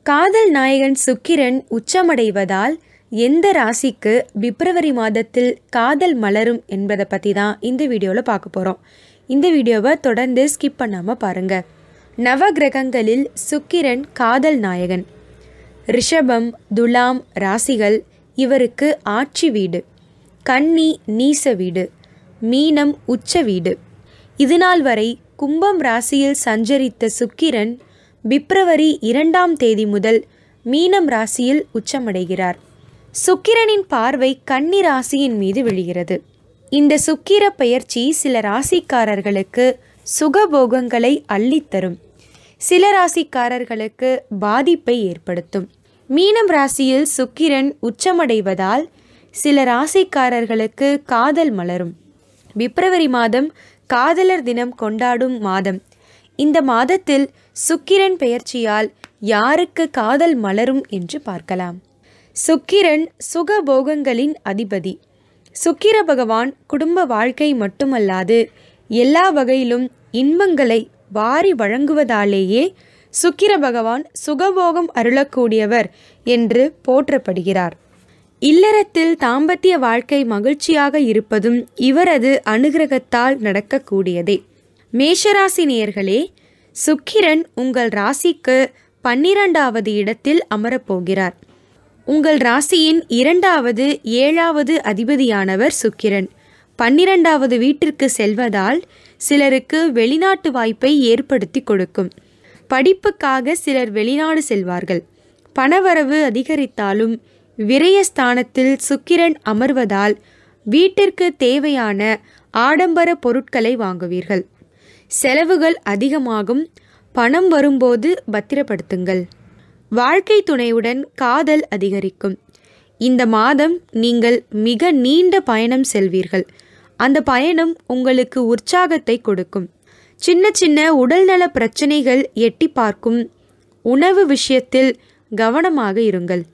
காதல் நாயகன் சுக்கிரன் உச்சமடைவதால் எந்த ராசிக்கு பிப்ரவரி மாதத்தில் காதல் மலரும் என்பதை பற்றி தான் இந்த வீடியோவில் பார்க்க போகிறோம் இந்த வீடியோவை தொடர்ந்து ஸ்கிப் பண்ணாமல் பாருங்கள் நவ கிரகங்களில் சுக்கிரன் காதல் நாயகன் ரிஷபம் துலாம் ராசிகள் இவருக்கு ஆட்சி வீடு கன்னி நீச வீடு மீனம் உச்ச வீடு இதுநாள் வரை கும்பம் ராசியில் சஞ்சரித்த சுக்கிரன் பிப்ரவரி இரண்டாம் தேதி முதல் மீனம் ராசியில் உச்சமடைகிறார் சுக்கிரனின் பார்வை கன்னி ராசியின் மீது விழுகிறது இந்த சுக்கிர பெயர்ச்சி சில ராசிக்காரர்களுக்கு சுகபோகங்களை அள்ளித்தரும் சில ராசிக்காரர்களுக்கு பாதிப்பை ஏற்படுத்தும் மீனம் ராசியில் சுக்கிரன் உச்சமடைவதால் சில ராசிக்காரர்களுக்கு காதல் மலரும் பிப்ரவரி மாதம் காதலர் தினம் கொண்டாடும் மாதம் இந்த மாதத்தில் சுக்கிரன் பெயர்ச்சியால் யாருக்கு காதல் மலரும் என்று பார்க்கலாம் சுக்கிரன் சுகபோகங்களின் அதிபதி சுக்கிர பகவான் குடும்ப வாழ்க்கை மட்டுமல்லாது எல்லா வகையிலும் இன்பங்களை வாரி வழங்குவதாலேயே சுக்கிர பகவான் சுகபோகம் அருளக்கூடியவர் என்று போற்றப்படுகிறார் இல்லறத்தில் தாம்பத்திய வாழ்க்கை மகிழ்ச்சியாக இருப்பதும் இவரது அனுகிரகத்தால் நடக்கக்கூடியதே மேஷராசி நேயர்களே சுக்கிரன் உங்கள் ராசிக்கு பன்னிரண்டாவது இடத்தில் அமரப்போகிறார் உங்கள் ராசியின் இரண்டாவது ஏழாவது அதிபதியானவர் சுக்கிரன் பன்னிரண்டாவது வீட்டிற்கு செல்வதால் சிலருக்கு வெளிநாட்டு வாய்ப்பை ஏற்படுத்தி கொடுக்கும் படிப்புக்காக சிலர் வெளிநாடு செல்வார்கள் பணவரவு அதிகரித்தாலும் விரயஸ்தானத்தில் சுக்கிரன் அமர்வதால் வீட்டிற்கு தேவையான ஆடம்பர பொருட்களை வாங்குவீர்கள் செலவுகள் அதிகமாகும் பணம் வரும்போது பத்திரப்படுத்துங்கள் வாழ்க்கை துணையுடன் காதல் அதிகரிக்கும் இந்த மாதம் நீங்கள் மிக நீண்ட பயணம் செல்வீர்கள் அந்த பயணம் உங்களுக்கு உற்சாகத்தை கொடுக்கும் சின்ன சின்ன உடல்நல பிரச்சனைகள் எட்டி பார்க்கும் உணவு விஷயத்தில் கவனமாக இருங்கள்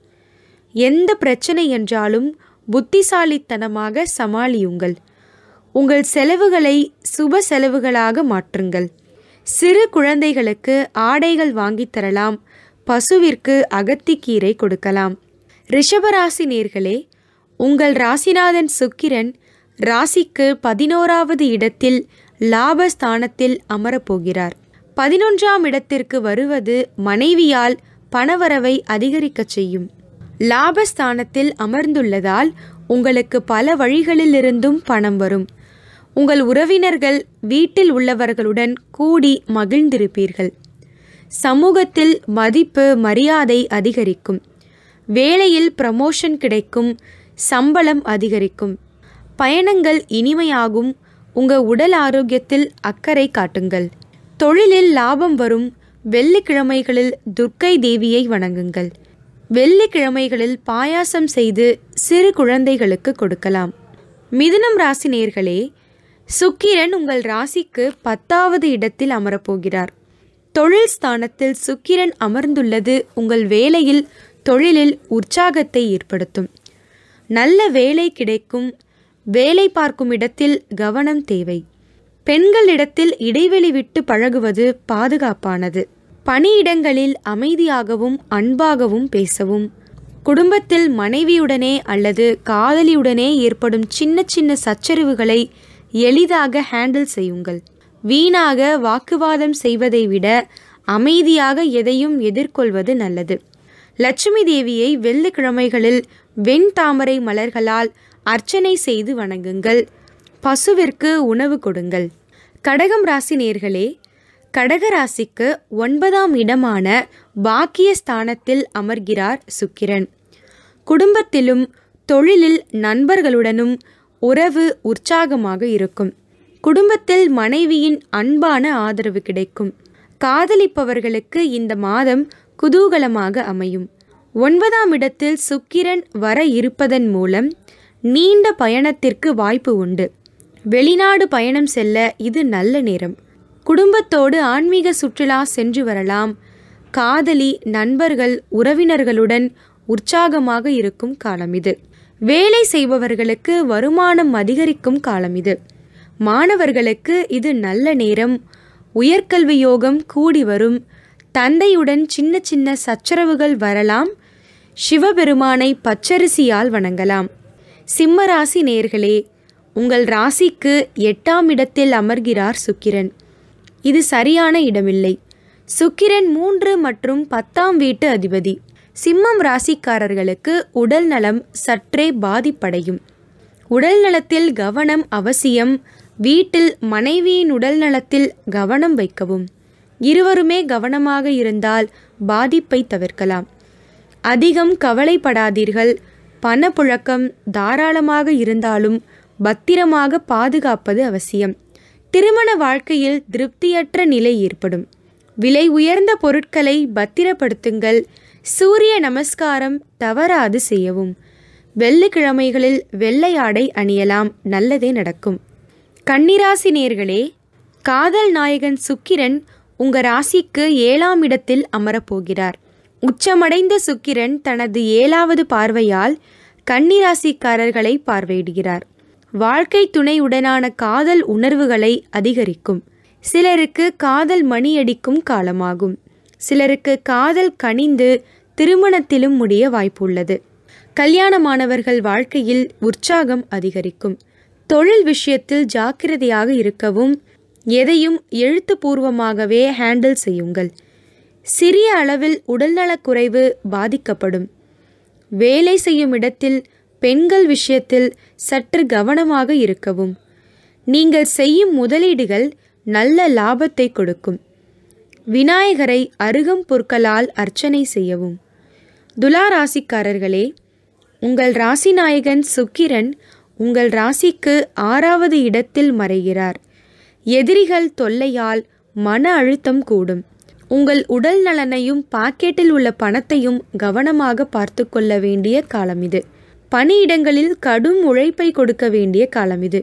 எந்த பிரச்சனை என்றாலும் புத்திசாலித்தனமாக சமாளியுங்கள் உங்கள் செலவுகளை சுப செலவுகளாக மாற்றுங்கள் சிறு குழந்தைகளுக்கு ஆடைகள் வாங்கித் தரலாம் பசுவிற்கு அகத்திக்கீரை கொடுக்கலாம் ரிஷபராசி நேர்களே உங்கள் ராசிநாதன் சுக்கிரன் ராசிக்கு பதினோராவது இடத்தில் லாபஸ்தானத்தில் அமரப்போகிறார் பதினொன்றாம் இடத்திற்கு வருவது மனைவியால் பணவரவை அதிகரிக்கச் செய்யும் லாபஸ்தானத்தில் அமர்ந்துள்ளதால் உங்களுக்கு பல வழிகளிலிருந்தும் பணம் வரும் உங்கள் உறவினர்கள் வீட்டில் உள்ளவர்களுடன் கூடி மகிழ்ந்திருப்பீர்கள் சமூகத்தில் மதிப்பு மரியாதை அதிகரிக்கும் வேலையில் ப்ரமோஷன் கிடைக்கும் சம்பளம் அதிகரிக்கும் பயணங்கள் இனிமையாகும் உங்கள் உடல் ஆரோக்கியத்தில் அக்கறை காட்டுங்கள் தொழிலில் லாபம் வரும் வெள்ளிக்கிழமைகளில் துர்க்கை தேவியை வணங்குங்கள் வெள்ளிக்கிழமைகளில் பாயாசம் செய்து சிறு குழந்தைகளுக்கு கொடுக்கலாம் மிதுனம் ராசி நேர்களே சுக்கிரன் உங்கள் ராசிக்கு பத்தாவது இடத்தில் அமரப்போகிறார் தொழில் ஸ்தானத்தில் சுக்கிரன் அமர்ந்துள்ளது உங்கள் வேலையில் தொழிலில் உற்சாகத்தை ஏற்படுத்தும் நல்ல வேலை கிடைக்கும் வேலை பார்க்கும் இடத்தில் கவனம் தேவை பெண்களிடத்தில் இடைவெளி விட்டு பழகுவது பாதுகாப்பானது பணியிடங்களில் அமைதியாகவும் அன்பாகவும் பேசவும் குடும்பத்தில் மனைவியுடனே அல்லது காதலியுடனே ஏற்படும் சின்ன சின்ன சச்சரவுகளை எளிதாக ஹேண்டில் செய்யுங்கள் வீணாக வாக்குவாதம் செய்வதை விட அமைதியாக எதையும் எதிர்கொள்வது நல்லது லட்சுமி தேவியை வெள்ளிக்கிழமைகளில் வெண்தாமரை மலர்களால் அர்ச்சனை செய்து வணங்குங்கள் பசுவிற்கு உணவு கொடுங்கள் கடகம் ராசி நேர்களே கடக ராசிக்கு ஒன்பதாம் இடமான பாக்கிய ஸ்தானத்தில் அமர்கிறார் சுக்கிரன் குடும்பத்திலும் தொழிலில் நண்பர்களுடனும் உறவு உற்சாகமாக இருக்கும் குடும்பத்தில் மனைவியின் அன்பான ஆதரவு கிடைக்கும் காதலிப்பவர்களுக்கு இந்த மாதம் குதூகலமாக அமையும் ஒன்பதாம் இடத்தில் சுக்கிரன் வர இருப்பதன் மூலம் நீண்ட பயணத்திற்கு வாய்ப்பு உண்டு வெளிநாடு பயணம் செல்ல இது நல்ல நேரம் குடும்பத்தோடு ஆன்மீக சுற்றுலா சென்று வரலாம் காதலி நண்பர்கள் உறவினர்களுடன் உற்சாகமாக இருக்கும் காலம் இது வேலை செய்பவர்களுக்கு வருமானம் அதிகரிக்கும் காலம் இது மாணவர்களுக்கு இது நல்ல நேரம் உயர்கல்வி யோகம் கூடி வரும் தந்தையுடன் சின்ன சின்ன சச்சரவுகள் வரலாம் சிவபெருமானை பச்சரிசியால் வணங்கலாம் சிம்ம ராசி நேர்களே உங்கள் ராசிக்கு எட்டாம் இடத்தில் அமர்கிறார் சுக்கிரன் இது சரியான இடமில்லை சுக்கிரன் மூன்று மற்றும் பத்தாம் வீட்டு அதிபதி சிம்மம் ராசிக்காரர்களுக்கு உடல் நலம் சற்றே பாதிப்படையும் உடல் நலத்தில் கவனம் அவசியம் வீட்டில் மனைவியின் உடல் நலத்தில் கவனம் வைக்கவும் இருவருமே கவனமாக இருந்தால் பாதிப்பை தவிர்க்கலாம் அதிகம் கவலைப்படாதீர்கள் பணப்புழக்கம் தாராளமாக இருந்தாலும் பத்திரமாக பாதுகாப்பது அவசியம் திருமண வாழ்க்கையில் திருப்தியற்ற நிலை ஏற்படும் விலை உயர்ந்த பொருட்களை பத்திரப்படுத்துங்கள் சூரிய நமஸ்காரம் தவறாது செய்யவும் வெள்ளிக்கிழமைகளில் வெள்ளை ஆடை அணியலாம் நல்லதே நடக்கும் கன்னிராசி நேர்களே காதல் நாயகன் சுக்கிரன் உங்க ராசிக்கு ஏழாம் இடத்தில் அமரப்போகிறார் உச்சமடைந்த சுக்கிரன் தனது ஏழாவது பார்வையால் கன்னிராசிக்காரர்களை பார்வையிடுகிறார் வாழ்க்கை துணையுடனான காதல் உணர்வுகளை அதிகரிக்கும் சிலருக்கு காதல் மணியடிக்கும் காலமாகும் சிலருக்கு காதல் கனிந்து திருமணத்திலும் முடிய வாய்ப்புள்ளது கல்யாணமானவர்கள் வாழ்க்கையில் உற்சாகம் அதிகரிக்கும் தொழில் விஷயத்தில் ஜாக்கிரதையாக இருக்கவும் எதையும் எழுத்துப்பூர்வமாகவே ஹேண்டில் செய்யுங்கள் சிறிய அளவில் உடல்நலக்குறைவு பாதிக்கப்படும் வேலை செய்யும் இடத்தில் பெண்கள் விஷயத்தில் சற்று கவனமாக இருக்கவும் நீங்கள் செய்யும் முதலீடுகள் நல்ல லாபத்தை கொடுக்கும் விநாயகரை அருகம் பொருட்களால் அர்ச்சனை செய்யவும் துலா ராசிக்காரர்களே உங்கள் ராசிநாயகன் சுக்கிரன் உங்கள் ராசிக்கு ஆறாவது இடத்தில் மறைகிறார் எதிரிகள் தொல்லையால் மன அழுத்தம் கூடும் உங்கள் உடல் நலனையும் பாக்கெட்டில் உள்ள பணத்தையும் கவனமாக பார்த்து கொள்ள வேண்டிய காலம் இது பணியிடங்களில் கடும் உழைப்பை கொடுக்க வேண்டிய காலம் இது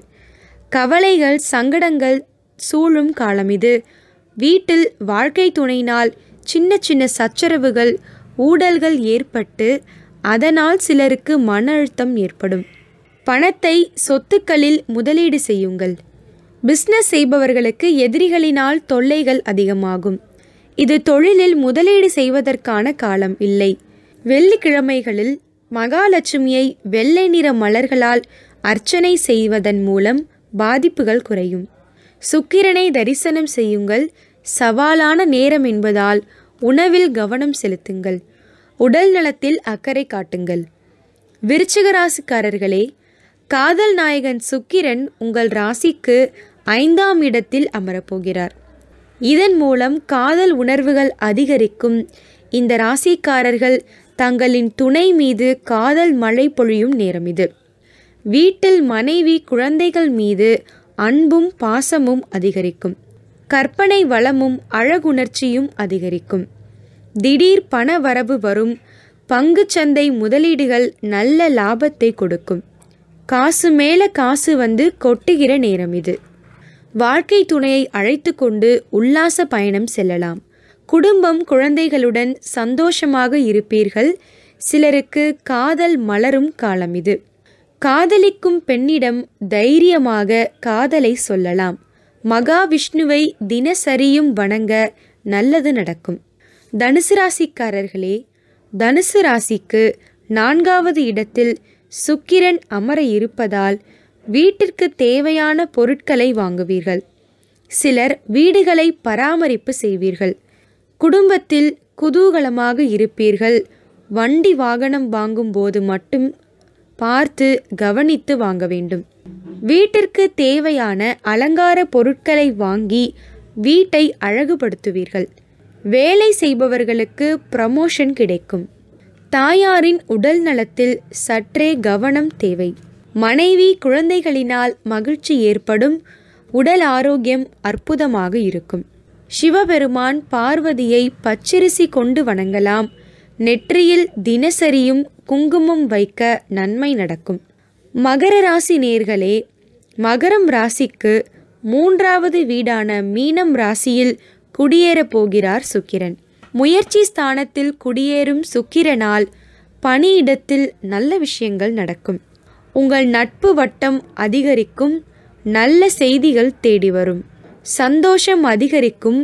கவலைகள் சங்கடங்கள் சூழும் காலம் இது வீட்டில் வாழ்க்கை துணையினால் சின்ன சின்ன சச்சரவுகள் ஊடல்கள் ஏற்பட்டு அதனால் சிலருக்கு மன அழுத்தம் ஏற்படும் பணத்தை சொத்துக்களில் முதலீடு செய்யுங்கள் பிஸ்னஸ் செய்பவர்களுக்கு எதிரிகளினால் தொல்லைகள் அதிகமாகும் இது தொழிலில் முதலீடு செய்வதற்கான காலம் இல்லை வெள்ளிக்கிழமைகளில் மகாலட்சுமியை வெள்ளை நிற மலர்களால் அர்ச்சனை செய்வதன் மூலம் பாதிப்புகள் குறையும் சுக்கிரனை தரிசனம் செய்யுங்கள் சவாலான நேரம் என்பதால் உணவில் கவனம் செலுத்துங்கள் உடல் நலத்தில் அக்கறை காட்டுங்கள் விருச்சிக ராசிக்காரர்களே காதல் நாயகன் சுக்கிரன் உங்கள் ராசிக்கு ஐந்தாம் இடத்தில் அமரப்போகிறார் இதன் மூலம் காதல் உணர்வுகள் அதிகரிக்கும் இந்த ராசிக்காரர்கள் தங்களின் துணை மீது காதல் மழை பொழியும் நேரம் இது வீட்டில் மனைவி குழந்தைகள் மீது அன்பும் பாசமும் அதிகரிக்கும் கற்பனை வளமும் அழகுணர்ச்சியும் அதிகரிக்கும் திடீர் பண வரவு வரும் பங்குச்சந்தை முதலீடுகள் நல்ல லாபத்தை கொடுக்கும் காசு மேல காசு வந்து கொட்டுகிற நேரம் இது வாழ்க்கை துணையை அழைத்து கொண்டு உல்லாச பயணம் செல்லலாம் குடும்பம் குழந்தைகளுடன் சந்தோஷமாக இருப்பீர்கள் சிலருக்கு காதல் மலரும் காலம் இது காதலிக்கும் பெண்ணிடம் தைரியமாக காதலை சொல்லலாம் மகாவிஷ்ணுவை தினசரியும் வணங்க நல்லது நடக்கும் தனுசு ராசிக்காரர்களே தனுசு ராசிக்கு நான்காவது இடத்தில் சுக்கிரன் அமர இருப்பதால் வீட்டிற்கு தேவையான பொருட்களை வாங்குவீர்கள் சிலர் வீடுகளை பராமரிப்பு செய்வீர்கள் குடும்பத்தில் குதூகலமாக இருப்பீர்கள் வண்டி வாகனம் வாங்கும்போது மட்டும் பார்த்து கவனித்து வாங்க வேண்டும் வீட்டிற்கு தேவையான அலங்கார பொருட்களை வாங்கி வீட்டை அழகுபடுத்துவீர்கள் வேலை செய்பவர்களுக்கு ப்ரமோஷன் கிடைக்கும் தாயாரின் உடல் நலத்தில் சற்றே கவனம் தேவை மனைவி குழந்தைகளினால் மகிழ்ச்சி ஏற்படும் உடல் ஆரோக்கியம் அற்புதமாக இருக்கும் சிவபெருமான் பார்வதியை பச்சரிசி கொண்டு வணங்கலாம் நெற்றியில் தினசரியும் குங்குமம் வைக்க நன்மை நடக்கும் மகர ராசி நேர்களே மகரம் ராசிக்கு மூன்றாவது வீடான மீனம் ராசியில் குடியேறப் போகிறார் சுக்கிரன் முயற்சி ஸ்தானத்தில் குடியேறும் சுக்கிரனால் பணியிடத்தில் நல்ல விஷயங்கள் நடக்கும் உங்கள் நட்பு வட்டம் அதிகரிக்கும் நல்ல செய்திகள் தேடி வரும் சந்தோஷம் அதிகரிக்கும்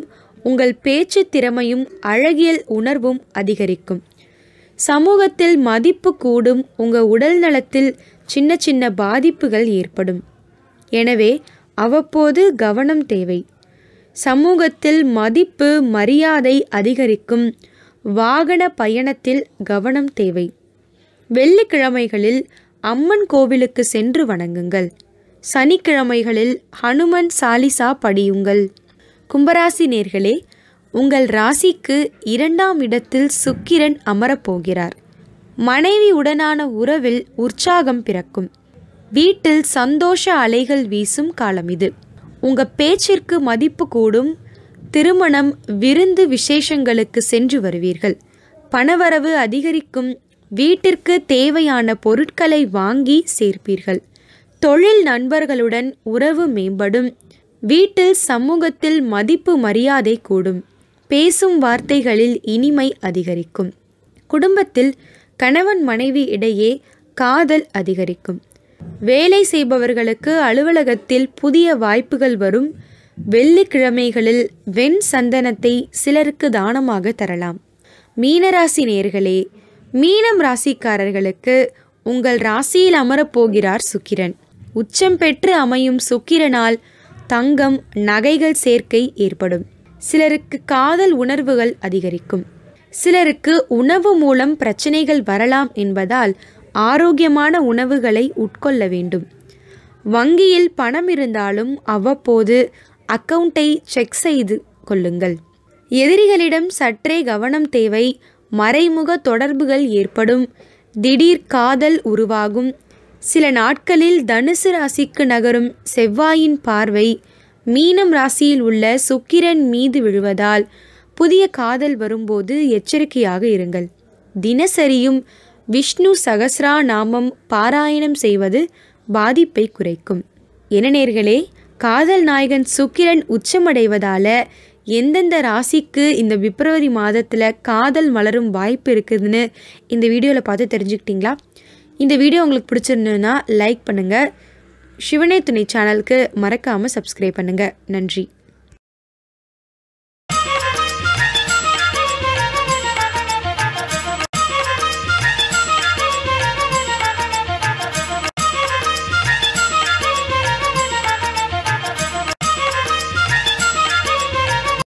உங்கள் பேச்சு திறமையும் அழகியல் உணர்வும் அதிகரிக்கும் சமூகத்தில் மதிப்பு கூடும் உங்கள் உடல் நலத்தில் சின்ன சின்ன பாதிப்புகள் ஏற்படும் எனவே அவ்வப்போது கவனம் தேவை சமூகத்தில் மதிப்பு மரியாதை அதிகரிக்கும் வாகன பயணத்தில் கவனம் தேவை வெள்ளிக்கிழமைகளில் அம்மன் கோவிலுக்கு சென்று வணங்குங்கள் சனிக்கிழமைகளில் ஹனுமன் சாலிசா படியுங்கள் கும்பராசி நேர்களே உங்கள் ராசிக்கு இரண்டாம் இடத்தில் சுக்கிரன் அமரப்போகிறார் மனைவி உடனான உறவில் உற்சாகம் பிறக்கும் வீட்டில் சந்தோஷ அலைகள் வீசும் காலம் இது உங்க பேச்சிற்கு மதிப்பு கூடும் திருமணம் விருந்து விசேஷங்களுக்கு சென்று வருவீர்கள் பணவரவு அதிகரிக்கும் வீட்டிற்கு தேவையான பொருட்களை வாங்கி சேர்ப்பீர்கள் தொழில் நண்பர்களுடன் உறவு மேம்படும் வீட்டில் சமூகத்தில் மதிப்பு மரியாதை கூடும் பேசும் வார்த்தைகளில் இனிமை அதிகரிக்கும் குடும்பத்தில் கணவன் மனைவி இடையே காதல் அதிகரிக்கும் வேலை செய்பவர்களுக்கு அலுவலகத்தில் புதிய வாய்ப்புகள் வரும் வெள்ளிக்கிழமைகளில் வெண் சந்தனத்தை சிலருக்கு தானமாக தரலாம் மீனராசி நேர்களே மீனம் ராசிக்காரர்களுக்கு உங்கள் ராசியில் அமரப்போகிறார் சுக்கிரன் உச்சம் பெற்று அமையும் சுக்கிரனால் தங்கம் நகைகள் சேர்க்கை ஏற்படும் சிலருக்கு காதல் உணர்வுகள் அதிகரிக்கும் சிலருக்கு உணவு மூலம் பிரச்சனைகள் வரலாம் என்பதால் ஆரோக்கியமான உணவுகளை உட்கொள்ள வேண்டும் வங்கியில் பணம் இருந்தாலும் அவ்வப்போது அக்கவுண்டை செக் செய்து கொள்ளுங்கள் எதிரிகளிடம் சற்றே கவனம் தேவை மறைமுக தொடர்புகள் ஏற்படும் திடீர் காதல் உருவாகும் சில நாட்களில் தனுசு ராசிக்கு நகரும் செவ்வாயின் பார்வை மீனம் ராசியில் உள்ள சுக்கிரன் மீது விழுவதால் புதிய காதல் வரும்போது எச்சரிக்கையாக இருங்கள் தினசரியும் விஷ்ணு சகஸ்ரா நாமம் பாராயணம் செய்வது பாதிப்பை குறைக்கும் என நேர்களே காதல் நாயகன் சுக்கிரன் உச்சமடைவதால எந்தெந்த ராசிக்கு இந்த பிப்ரவரி மாதத்தில் காதல் மலரும் வாய்ப்பு இருக்குதுன்னு இந்த வீடியோவில் பார்த்து தெரிஞ்சுக்கிட்டீங்களா இந்த வீடியோ உங்களுக்கு பிடிச்சிருந்ததுன்னா லைக் பண்ணுங்கள் சிவனே துணை சேனலுக்கு மறக்காமல் சப்ஸ்கிரைப் பண்ணுங்கள் நன்றி